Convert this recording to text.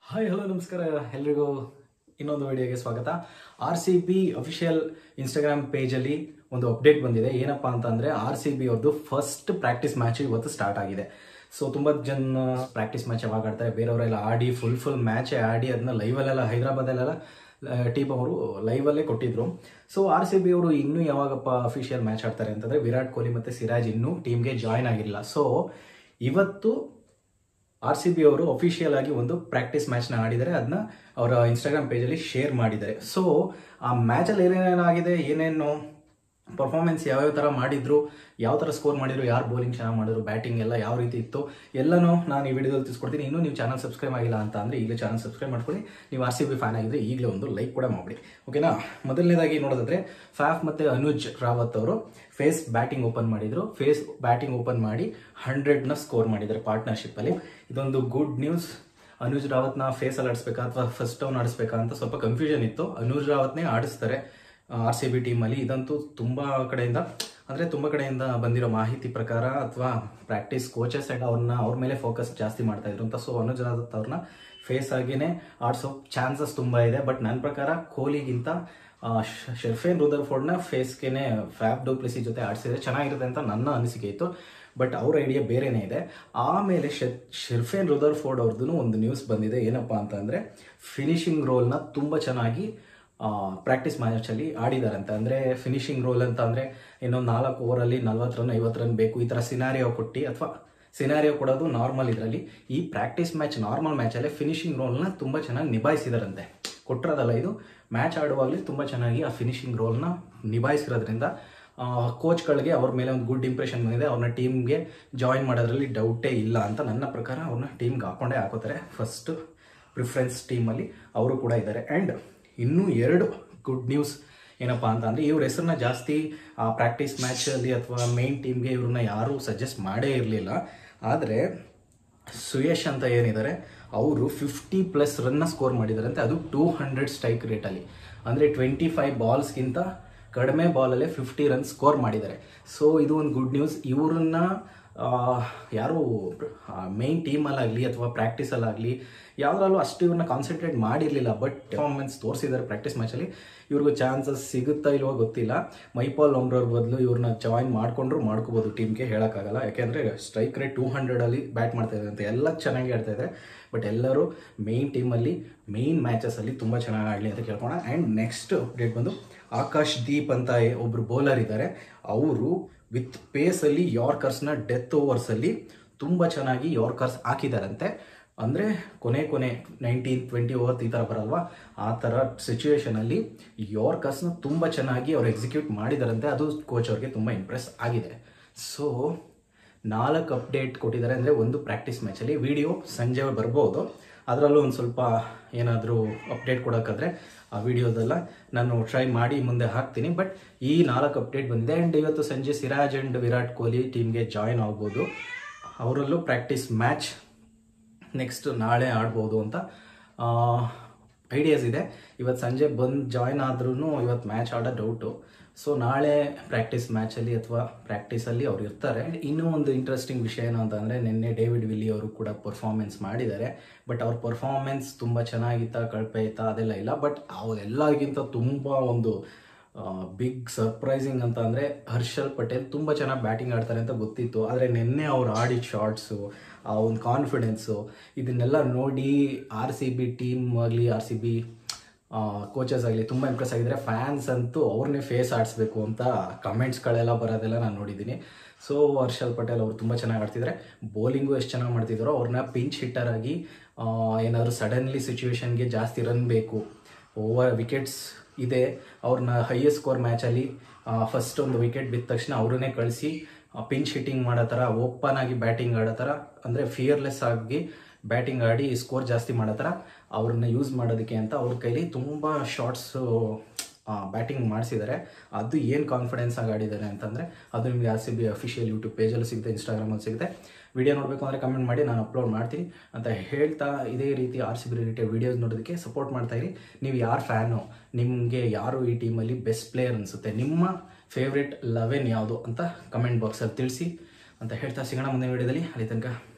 hi hello ನಮಸ್ಕಾರ ಎಲ್ರಿಗೂ ಇನ್ನೊಂದು ವಿಡಿಯೋಗೆ ಸ್ವಾಗತ R C B official Instagram ಪೇಜಲ್ಲಿ ಒಂದು ಅಪ್ಡೇಟ್ ಬಂದಿದೆ ಏನಪ್ಪಾ ಅಂತಂದ್ರೆ ಆರ್ ಸಿ ಬಿ ಅವ್ರದ್ದು ಫಸ್ಟ್ ಪ್ರಾಕ್ಟೀಸ್ ಮ್ಯಾಚ್ ಇವತ್ತು ಸ್ಟಾರ್ಟ್ ಆಗಿದೆ ಸೊ ತುಂಬಾ ಜನ ಪ್ರಾಕ್ಟೀಸ್ ಮ್ಯಾಚ್ ಯಾವಾಗ ಆಡ್ತಾರೆ ಬೇರೆಯವರೆಲ್ಲ ಆಡಿ ಫುಲ್ ಫುಲ್ ಮ್ಯಾಚೇ ಆಡಿ ಅದನ್ನ ಲೈವಲ್ಲೆಲ್ಲ ಹೈದರಾಬಾದಲ್ಲೆಲ್ಲ ಟೀಮ್ ಅವರು ಲೈವಲ್ಲೇ ಕೊಟ್ಟಿದ್ರು ಸೊ ಆರ್ ಸಿ ಬಿ ಅವರು ಇನ್ನೂ ಯಾವಾಗಪ್ಪ ಅಫಿಷಿಯಲ್ ಮ್ಯಾಚ್ ಆಡ್ತಾರೆ ಅಂತಂದ್ರೆ ವಿರಾಟ್ ಕೊಹ್ಲಿ ಮತ್ತೆ ಸಿರಾಜ್ ಇನ್ನೂ ಟೀಮ್ಗೆ ಜಾಯ್ನ್ ಆಗಿಲ್ಲ ಸೊ ಇವತ್ತು ಆರ್ ಸಿ ಬಿ ಅವರು ಅಫಿಷಿಯಲ್ ಆಗಿ ಒಂದು ಪ್ರಾಕ್ಟೀಸ್ ಮ್ಯಾಚ್ನ ಆಡಿದರೆ ಅದನ್ನ ಅವರ ಇನ್ಸ್ಟಾಗ್ರಾಮ್ ಪೇಜಲ್ಲಿ ಶೇರ್ ಮಾಡಿದ್ದಾರೆ ಸೊ ಆ ಮ್ಯಾಚಲ್ಲಿ ಏನೇನಾಗಿದೆ ಏನೇನು ಪರ್ಫಾರ್ಮೆನ್ಸ್ ಯಾವ್ಯಾವ ಥರ ಮಾಡಿದ್ರು ಯಾವ ಥರ ಸ್ಕೋರ್ ಮಾಡಿದ್ರು ಯಾರು ಬೌಲಿಂಗ್ ಚೆನ್ನಾಗಿ ಮಾಡಿದ್ರು ಬ್ಯಾಟಿಂಗ್ ಎಲ್ಲ ಯಾವ ರೀತಿ ಇತ್ತು ಎಲ್ಲನೂ ನಾನು ಈ ವಿಡಿಯೋದಲ್ಲಿ ತಿಳಿಸ್ಕೊಡ್ತೀನಿ ಇನ್ನೂ ನೀವು ಚಾನಲ್ ಸಬ್ಸ್ಕ್ರೈಬ್ ಆಗಿಲ್ಲ ಅಂತ ಅಂದರೆ ಈಗಲೇ ಚಾನಲ್ ಸಬ್ಸ್ಕ್ರೈಬ್ ಮಾಡ್ಕೊಳ್ಳಿ ನೀವು ಆರ್ ಸಿ ಬಿ ಫ್ಯಾನ್ ಆಗಿದ್ರೆ ಈಗಲೇ ಒಂದು ಲೈಕ್ ಕೂಡ ಮಾಡಿ ಓಕೆನಾ ಮೊದಲನೇದಾಗಿ ನೋಡೋದಾದ್ರೆ ಫ್ಯಾಫ್ ಮತ್ತೆ ಅನುಜ್ ರಾವತ್ ಅವರು ಫೇಸ್ ಬ್ಯಾಟಿಂಗ್ ಓಪನ್ ಮಾಡಿದ್ರು ಫೇಸ್ ಬ್ಯಾಟಿಂಗ್ ಓಪನ್ ಮಾಡಿ ಹಂಡ್ರೆಡ್ನ ಸ್ಕೋರ್ ಮಾಡಿದ್ದಾರೆ ಪಾರ್ಟ್ನರ್ಶಿಪ್ಪಲ್ಲಿ ಇದೊಂದು ಗುಡ್ ನ್ಯೂಸ್ ಅನುಜ್ ರಾವತ್ನ ಫೇಸಲ್ಲಿ ಆಡಿಸ್ಬೇಕಾ ಅಥವಾ ಫಸ್ಟ್ ಡೌನ್ ಆಡಿಸ್ಬೇಕಾ ಅಂತ ಸ್ವಲ್ಪ ಕನ್ಫ್ಯೂಷನ್ ಇತ್ತು ಅನುಜ್ ರಾವತ್ನೇ ಆಡಿಸ್ತಾರೆ ಆರ್ ಸಿ ಬಿ ಟೀಮಲ್ಲಿ ಇದಂತೂ ತುಂಬ ಕಡೆಯಿಂದ ಅಂದರೆ ತುಂಬ ಕಡೆಯಿಂದ ಬಂದಿರೋ ಮಾಹಿತಿ ಪ್ರಕಾರ ಅಥವಾ ಪ್ರಾಕ್ಟೀಸ್ ಕೋಚಸ್ ಸೈಡ್ ಅವ್ರನ್ನ ಅವ್ರ ಮೇಲೆ ಫೋಕಸ್ ಜಾಸ್ತಿ ಮಾಡ್ತಾ ಇದ್ರು ಅಂತ ಸೊ ಅನುಜ್ ರಾವತ್ ಅವ್ರನ್ನ ಫೇಸ್ ಆಗಿನೇ ಆಡಿಸೋ ಚಾನ್ಸಸ್ ತುಂಬ ಇದೆ ಬಟ್ ನನ್ನ ಪ್ರಕಾರ ಕೊಹ್ಲಿಗಿಂತ ಶೆರ್ಫೇನ್ ರುದರ್ಫೋರ್ಡ್ನ ಫೇಸ್ಗೆನೆ ಫ್ಯಾಬ್ ಡೂಪ್ಲಿಸಿ ಜೊತೆ ಆಡಿಸಿದ್ರೆ ಚೆನ್ನಾಗಿರುತ್ತೆ ಅಂತ ನನ್ನ ಅನಿಸಿಕೆ ಇತ್ತು ಬಟ್ ಅವ್ರ ಐಡಿಯಾ ಬೇರೆನೇ ಇದೆ ಆಮೇಲೆ ಶೆರ್ಫೇನ್ ರುದರ್ಫೋರ್ಡ್ ಅವ್ರದ್ದು ಒಂದು ನ್ಯೂಸ್ ಬಂದಿದೆ ಏನಪ್ಪಾ ಅಂತಂದರೆ ಫಿನಿಶಿಂಗ್ ರೋಲ್ನ ತುಂಬ ಚೆನ್ನಾಗಿ ಪ್ರಾಕ್ಟೀಸ್ ಮ್ಯಾಚಲ್ಲಿ ಆಡಿದಾರಂತೆ ಅಂದರೆ ಫಿನಿಶಿಂಗ್ ರೋಲ್ ಅಂತ ಅಂದರೆ ಇನ್ನೊಂದು ನಾಲ್ಕು ಓವರಲ್ಲಿ ನಲ್ವತ್ತು ರನ್ ಐವತ್ತು ರನ್ ಬೇಕು ಈ ಥರ ಸಿನಾರಿಯೋ ಕೊಟ್ಟು ಅಥವಾ ಸಿನಾರಿಯೋ ಕೊಡೋದು ನಾರ್ಮಲ್ ಇದರಲ್ಲಿ ಈ ಪ್ರಾಕ್ಟೀಸ್ ಮ್ಯಾಚ್ ನಾರ್ಮಲ್ ಮ್ಯಾಚಲ್ಲೇ ಫಿನಿಶಿಂಗ್ ರೋಲ್ನ ತುಂಬ ಚೆನ್ನಾಗಿ ನಿಭಾಯಿಸಿದಾರಂತೆ ಕೊಟ್ಟಿರೋದಲ್ಲ ಇದು ಮ್ಯಾಚ್ ಆಡುವಾಗಲೇ ತುಂಬ ಚೆನ್ನಾಗಿ ಆ ಫಿನಿಶಿಂಗ್ ರೋಲ್ನ ನಿಭಾಯಿಸಿರೋದ್ರಿಂದ ಕೋಚ್ಗಳಿಗೆ ಅವ್ರ ಮೇಲೆ ಒಂದು ಗುಡ್ ಇಂಪ್ರೆಷನ್ ಬಂದಿದೆ ಅವ್ರನ್ನ ಟೀಮ್ಗೆ ಜಾಯಿನ್ ಮಾಡೋದ್ರಲ್ಲಿ ಡೌಟೇ ಇಲ್ಲ ಅಂತ ನನ್ನ ಪ್ರಕಾರ ಅವ್ರನ್ನ ಟೀಮ್ಗೆ ಹಾಕೊಂಡೇ ಹಾಕೋತಾರೆ ಫಸ್ಟ್ ಪ್ರಿಫರೆನ್ಸ್ ಟೀಮಲ್ಲಿ ಅವರು ಕೂಡ ಇದ್ದಾರೆ ಆ್ಯಂಡ್ ಇನ್ನೂ ಎರಡು ಗುಡ್ ನ್ಯೂಸ್ ಏನಪ್ಪ ಅಂತ ಅಂದರೆ ಇವ್ರ ಹೆಸರನ್ನ ಜಾಸ್ತಿ ಆ ಪ್ರಾಕ್ಟೀಸ್ ಮ್ಯಾಚಲ್ಲಿ ಅಥವಾ ಮೇನ್ ಟೀಮ್ಗೆ ಇವ್ರನ್ನ ಯಾರೂ ಸಜೆಸ್ಟ್ ಮಾಡೇ ಇರಲಿಲ್ಲ ಆದರೆ ಸುಯೇಶ್ ಅಂತ ಏನಿದ್ದಾರೆ ಅವರು ಫಿಫ್ಟಿ ಪ್ಲಸ್ ರನ್ನ ಸ್ಕೋರ್ ಮಾಡಿದ್ದಾರೆ ಅಂತ ಅದು ಟೂ ಹಂಡ್ರೆಡ್ ಸ್ಟ್ರೈಕ್ ರೇಟಲ್ಲಿ ಅಂದರೆ ಟ್ವೆಂಟಿ ಫೈವ್ ಬಾಲ್ಸ್ಗಿಂತ ಕಡಿಮೆ ಬಾಲಲ್ಲೇ ಫಿಫ್ಟಿ ರನ್ ಸ್ಕೋರ್ ಮಾಡಿದ್ದಾರೆ ಸೊ ಇದು ಒಂದು ಗುಡ್ ನ್ಯೂಸ್ ಇವ್ರನ್ನ ಯಾರು ಮೇನ್ ಟೀಮಲ್ಲಾಗಲಿ ಅಥವಾ ಪ್ರಾಕ್ಟೀಸಲ್ಲಾಗಲಿ ಯಾವುದ್ರಲ್ಲೂ ಅಷ್ಟು ಇವ್ರನ್ನ ಕಾನ್ಸಂಟ್ರೇಟ್ ಮಾಡಿರಲಿಲ್ಲ ಬಟ್ ಪರ್ಫಾರ್ಮೆನ್ಸ್ ತೋರಿಸಿದ್ದಾರೆ ಪ್ರಾಕ್ಟೀಸ್ ಮ್ಯಾಚಲ್ಲಿ ಇವ್ರಿಗೂ ಚಾನ್ಸಸ್ ಸಿಗುತ್ತಾ ಇಲ್ವೋ ಗೊತ್ತಿಲ್ಲ ಮೈಪಾಲ್ ಲೊಂಗ್ರವ್ರ ಬದಲು ಇವ್ರನ್ನ ಜಾಯಿನ್ ಮಾಡ್ಕೊಂಡ್ರು ಮಾಡ್ಕೋಬೋದು ಟೀಮ್ಗೆ ಹೇಳೋಕ್ಕಾಗಲ್ಲ ಯಾಕೆಂದರೆ ಸ್ಟ್ರೈಕ್ ರೇಟ್ ಟೂ ಹಂಡ್ರೆಡಲ್ಲಿ ಬ್ಯಾಟ್ ಮಾಡ್ತಾ ಇದ್ದಾರೆ ಅಂತ ಎಲ್ಲ ಚೆನ್ನಾಗಿ ಆಡ್ತಾ ಇದ್ದಾರೆ ಬಟ್ ಎಲ್ಲರೂ ಮೇನ್ ಟೀಮಲ್ಲಿ ಮೇನ್ ಮ್ಯಾಚಸಲ್ಲಿ ತುಂಬ ಚೆನ್ನಾಗಿ ಆಡಲಿ ಅಂತ ಕೇಳ್ಕೋಣ ಆ್ಯಂಡ್ ನೆಕ್ಸ್ಟ್ ಅಪ್ಡೇಟ್ ಬಂದು ಆಕಾಶ್ ದೀಪ್ ಅಂತ ಒಬ್ಬರು ಬೌಲರ್ ಇದ್ದಾರೆ ಅವರು ವಿತ್ ಪೇಸಲ್ಲಿ ಯಾರ್ಕರ್ಸ್ನ ಡೆತ್ ಓವರ್ಸಲ್ಲಿ ತುಂಬ ಚೆನ್ನಾಗಿ ಯಾರ್ಕರ್ಸ್ ಹಾಕಿದಾರಂತೆ ಅಂದರೆ ಕೊನೆ ಕೊನೆ ನೈನ್ಟೀನ್ ಟ್ವೆಂಟಿ ಓವರ್ ಈ ಥರ ಬರಲ್ವಾ ಆ ಥರ ಸಿಚುವೇಶನಲ್ಲಿ ಯಾರ್ಕರ್ಸ್ನ ತುಂಬ ಚೆನ್ನಾಗಿ ಅವ್ರು ಎಕ್ಸಿಕ್ಯೂಟ್ ಮಾಡಿದಾರಂತೆ ಅದು ಕೋಚ್ ಅವ್ರಿಗೆ ತುಂಬ ಇಂಪ್ರೆಸ್ ಆಗಿದೆ ಸೊ ನಾಲ್ಕು ಅಪ್ಡೇಟ್ ಕೊಟ್ಟಿದ್ದಾರೆ ಅಂದರೆ ಒಂದು ಪ್ರಾಕ್ಟೀಸ್ ಮ್ಯಾಚಲ್ಲಿ ವಿಡಿಯೋ ಸಂಜೆ ಬರ್ಬೋದು ಅದರಲ್ಲೂ ಒಂದು ಸ್ವಲ್ಪ ಏನಾದರೂ ಅಪ್ಡೇಟ್ ಕೊಡೋಕ್ಕಾದ್ರೆ ಆ ವಿಡಿಯೋದೆಲ್ಲ ನಾನು ಟ್ರೈ ಮಾಡಿ ಮುಂದೆ ಹಾಕ್ತೀನಿ ಬಟ್ ಈ ನಾಲ್ಕು ಅಪ್ಡೇಟ್ ಬಂದಿದೆ ಆ್ಯಂಡ್ ಇವತ್ತು ಸಂಜೆ ಸಿರಾಜ್ ಆ್ಯಂಡ್ ವಿರಾಟ್ ಕೊಹ್ಲಿ ಟೀಮ್ಗೆ ಜಾಯಿನ್ ಆಗ್ಬೋದು ಅವರಲ್ಲೂ ಪ್ರಾಕ್ಟೀಸ್ ಮ್ಯಾಚ್ ನೆಕ್ಸ್ಟ್ ನಾಳೆ ಆಡ್ಬೋದು ಅಂತ ಐಡಿಯಾಸ್ ಇದೆ ಇವತ್ತು ಸಂಜೆ ಬಂದು ಜಾಯ್ನ್ ಆದ್ರೂ ಇವತ್ತು ಮ್ಯಾಚ್ ಆಡೋ ಡೌಟು ಸೊ ನಾಳೆ ಪ್ರಾಕ್ಟೀಸ್ ಮ್ಯಾಚಲ್ಲಿ ಅಥವಾ ಪ್ರಾಕ್ಟೀಸಲ್ಲಿ ಅವ್ರು ಇರ್ತಾರೆ ಇನ್ನೂ ಒಂದು ಇಂಟ್ರೆಸ್ಟಿಂಗ್ ವಿಷಯ ಏನು ಅಂತಂದರೆ ನಿನ್ನೆ ಡೇವಿಡ್ ವಿಲ್ಲಿ ಅವರು ಕೂಡ ಪರ್ಫಾರ್ಮೆನ್ಸ್ ಮಾಡಿದ್ದಾರೆ ಬಟ್ ಅವ್ರ ಪರ್ಫಾರ್ಮೆನ್ಸ್ ತುಂಬ ಚೆನ್ನಾಗಿತ್ತಾ ಕಳಪೆ ಇತ್ತಾ ಅದೆಲ್ಲ ಇಲ್ಲ ಬಟ್ ಅವೆಲ್ಲರಿಗಿಂತ ತುಂಬ ಒಂದು ಬಿಗ್ ಸರ್ಪ್ರೈಸಿಂಗ್ ಅಂತ ಅಂದರೆ ಹರ್ಷಲ್ ಪಟೇಲ್ ತುಂಬ ಚೆನ್ನಾಗಿ ಬ್ಯಾಟಿಂಗ್ ಆಡ್ತಾರೆ ಅಂತ ಗೊತ್ತಿತ್ತು ಆದರೆ ನಿನ್ನೆ ಅವ್ರು ಆಡಿದ ಶಾರ್ಟ್ಸು ಆ ಒಂದು ಕಾನ್ಫಿಡೆನ್ಸು ಇದನ್ನೆಲ್ಲ ನೋಡಿ ಆರ್ ಸಿ ಬಿ ಟೀಮ್ ಆಗಲಿ ಆರ್ ಸಿ ಬಿ ಕೋಚಸ್ ಆಗಲಿ ತುಂಬ ಇಂಪ್ರೆಸ್ ಆಗಿದ್ದಾರೆ ಫ್ಯಾನ್ಸ್ ಅಂತೂ ಅವ್ರನ್ನೇ ಫೇಸ್ ಆಡಿಸ್ಬೇಕು ಅಂತ ಕಮೆಂಟ್ಸ್ಗಳೆಲ್ಲ ಬರೋದೆಲ್ಲ ನಾನು ನೋಡಿದ್ದೀನಿ ಸೊ ಹರ್ಷಲ್ ಪಟೇಲ್ ಅವರು ತುಂಬ ಚೆನ್ನಾಗಿ ಆಡ್ತಿದ್ದಾರೆ ಬೌಲಿಂಗು ಎಷ್ಟು ಚೆನ್ನಾಗಿ ಮಾಡ್ತಿದ್ದಾರೋ ಅವ್ರನ್ನ ಪಿಂಚ್ ಹಿಟ್ಟರ್ ಆಗಿ ಏನಾದರೂ ಸಡನ್ಲಿ ಸಿಚುವೇಶನ್ಗೆ ಜಾಸ್ತಿ ರನ್ ಬೇಕು ಓವರ್ ವಿಕೆಟ್ಸ್ ಇದೆ ಅವ್ರನ್ನ ಹೈಯೆಸ್ಟ್ ಸ್ಕೋರ್ ಮ್ಯಾಚಲ್ಲಿ ಫಸ್ಟ್ ಒಂದು ವಿಕೆಟ್ ಬಿದ್ದ ತಕ್ಷಣ ಅವ್ರನ್ನೇ ಕಳಿಸಿ ಪಿಂಚ್ ಹಿಟ್ಟಿಂಗ್ ಮಾಡೋ ಥರ ಓಪನ್ ಆಗಿ ಬ್ಯಾಟಿಂಗ್ ಆಡೋ ಥರ ಅಂದರೆ ಫಿಯರ್ಲೆಸ್ ಆಗಿ ಬ್ಯಾಟಿಂಗ್ ಆಡಿ ಸ್ಕೋರ್ ಜಾಸ್ತಿ ಮಾಡೋ ಥರ ಅವ್ರನ್ನ ಯೂಸ್ ಮಾಡೋದಕ್ಕೆ ಅಂತ ಅವ್ರ ಕೈಲಿ ತುಂಬ ಶಾರ್ಟ್ಸು ಬ್ಯಾಟಿಂಗ್ ಮಾಡಿಸಿದ್ದಾರೆ ಅದು ಏನು ಕಾನ್ಫಿಡೆನ್ಸ್ ಆಗಿ ಆಡಿದ್ದಾರೆ ಅಂತಂದರೆ ಅದು ನಿಮಗೆ R C B official YouTube ಪೇಜಲ್ಲೂ ಸಿಗುತ್ತೆ ಇನ್ಸ್ಟಾಗ್ರಾಮಲ್ಲಿ ಸಿಗುತ್ತೆ ವಿಡಿಯೋ ನೋಡಬೇಕು ಅಂದರೆ ಕಮೆಂಟ್ ಮಾಡಿ ನಾನು ಅಪ್ಲೋಡ್ ಮಾಡ್ತೀನಿ ಅಂತ ಹೇಳ್ತಾ ಇದೇ ರೀತಿ R C B related videos ನೋಡೋದಕ್ಕೆ ಸಪೋರ್ಟ್ ಮಾಡ್ತಾ ಇರಿ ನೀವು ಯಾರು ಫ್ಯಾನು ನಿಮಗೆ ಯಾರು ಈ ಟೀಮಲ್ಲಿ ಬೆಸ್ಟ್ ಪ್ಲೇಯರ್ ಅನಿಸುತ್ತೆ ನಿಮ್ಮ ಫೇವ್ರೆಟ್ ಲೆವೆನ್ ಯಾವುದು ಅಂತ ಕಮೆಂಟ್ ಬಾಕ್ಸಲ್ಲಿ ತಿಳಿಸಿ ಅಂತ ಹೇಳ್ತಾ ಸಿಗೋಣ ಮುಂದಿನ ವಿಡಿಯೋದಲ್ಲಿ ಅಲ್ಲಿ ತನಕ